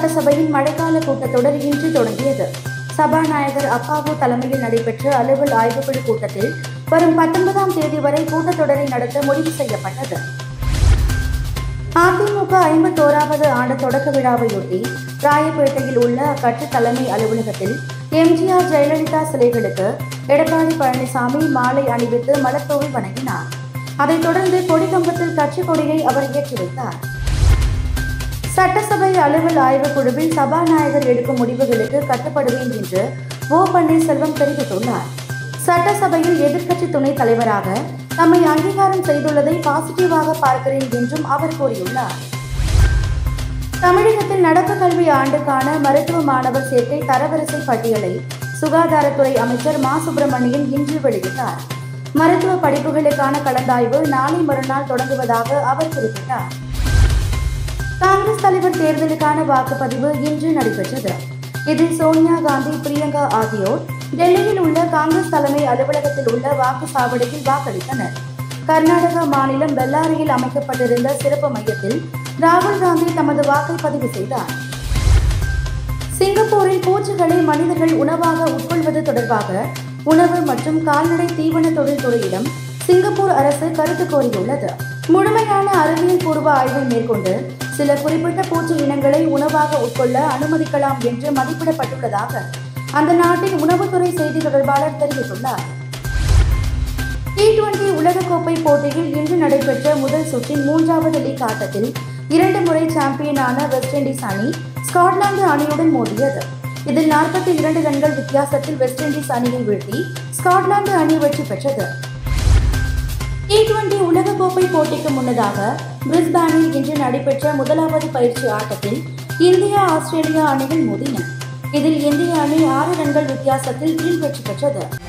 சட்டசபையின் மழைக்கால கூட்டத்தொடர் இன்று தொடங்கியது சபாநாயகர் அப்பாவு தலைமையில் நடைபெற்ற அலுவல் ஆய்வுக்குழு கூட்டத்தில் வரும் பத்தொன்பதாம் தேதி வரை கூட்டத்தொடரை நடத்த முடிவு செய்யப்பட்டது அதிமுக ஐம்பத்தோராவது ஆண்டு தொடக்க விழாவையொட்டி ராயப்பேட்டையில் உள்ள அக்கட்சி தலைமை அலுவலகத்தில் எம்ஜிஆர் ஜெயலலிதா சிலைகளுக்கு எடப்பாடி பழனிசாமி மாலை அணிவித்து மலர்தூவி வணங்கினார் அதைத் தொடர்ந்து கொடிக்கம்பத்தில் கட்சி கொடியை அவர் ஏற்றி வைத்தார் சட்டசபை அலுவல் ஆய்வுக் குழுவில் சபாநாயகர் எடுக்கும் முடிவுகளுக்கு கட்டுப்படுவேன் என்று ஓ பன்னீர்செல்வம் தெரிவித்துள்ளார் சட்டசபையில் எதிர்க்கட்சி துணைத் தலைவராக தம்மை அங்கீகாரம் செய்துள்ளதை பாசிட்டிவாக பார்க்கிறேன் என்றும் அவர் கூறியுள்ளார் தமிழகத்தில் நடப்பு கல்வி ஆண்டுக்கான மருத்துவ மாணவர் சேர்க்கை தரவரிசை பட்டியலை சுகாதாரத்துறை அமைச்சர் மா சுப்பிரமணியன் இன்று வெளியிட்டார் மருத்துவ படிப்புகளுக்கான கலந்தாய்வு நாளை மறுநாள் தொடங்குவதாக அவர் குறிப்பிட்டார் காங்கிரஸ் தலைவர் தேர்தலுக்கான வாக்குப்பதிவு இன்று நடைபெற்றது இதில் சோனியா காந்தி பிரியங்கா ஆகியோர் டெல்லியில் உள்ள காங்கிரஸ் தலைமை அலுவலகத்தில் உள்ள வாக்குச்சாவடியில் வாக்களித்தனர் கர்நாடக மாநிலம் பெல்லாரியில் அமைக்கப்பட்டிருந்த சிறப்பு மையத்தில் ராகுல் காந்தி தமது வாக்கை பதிவு செய்தார் சிங்கப்பூரில் பூச்சிகளை மனிதர்கள் உணவாக உட்கொள்வது தொடர்பாக உணவு மற்றும் கால்நடை தீவன தொழில்துறையிடம் சிங்கப்பூர் அரசு கருத்து கோரியுள்ளது முழுமையான அறிவியல் பூர்வ ஆய்வை மேற்கொண்டு சில குறிப்பிட்ட பூச்சி இனங்களை உணவாக உட்கொள்ள அனுமதிக்கலாம் என்று மதிப்பிடப்பட்டுள்ளதாக அந்த நாட்டின் உணவுத்துறை செய்தி தொடர்பாளர் தெரிவித்துள்ளார் டி டுவெண்டி உலகக்கோப்பை போட்டியில் இன்று நடைபெற்ற முதல் சுற்றின் மூன்றாவது லீக் ஆட்டத்தில் இரண்டு முறை சாம்பியனான வெஸ்ட் இண்டீஸ் அணி ஸ்காட்லாந்து அணியுடன் மோதியது இதில் நாற்பத்தி இரண்டு ரன்கள் வித்தியாசத்தில் வெஸ்ட் இண்டீஸ் அணியை வீழ்த்தி ஸ்காட்லாந்து அணி வெற்றி பெற்றது டி டுவெண்டி உலகக்கோப்பை போட்டிக்கு முன்னதாக பிரிஸ்பானில் இன்று நடைபெற்ற முதலாவது பயிற்சி ஆட்டத்தில் இந்தியா ஆஸ்திரேலியா அணிகள் மோதின இதில் இந்திய அணி ஆறு ரன்கள் வித்தியாசத்தில் கீழ் வெற்றி பெற்றது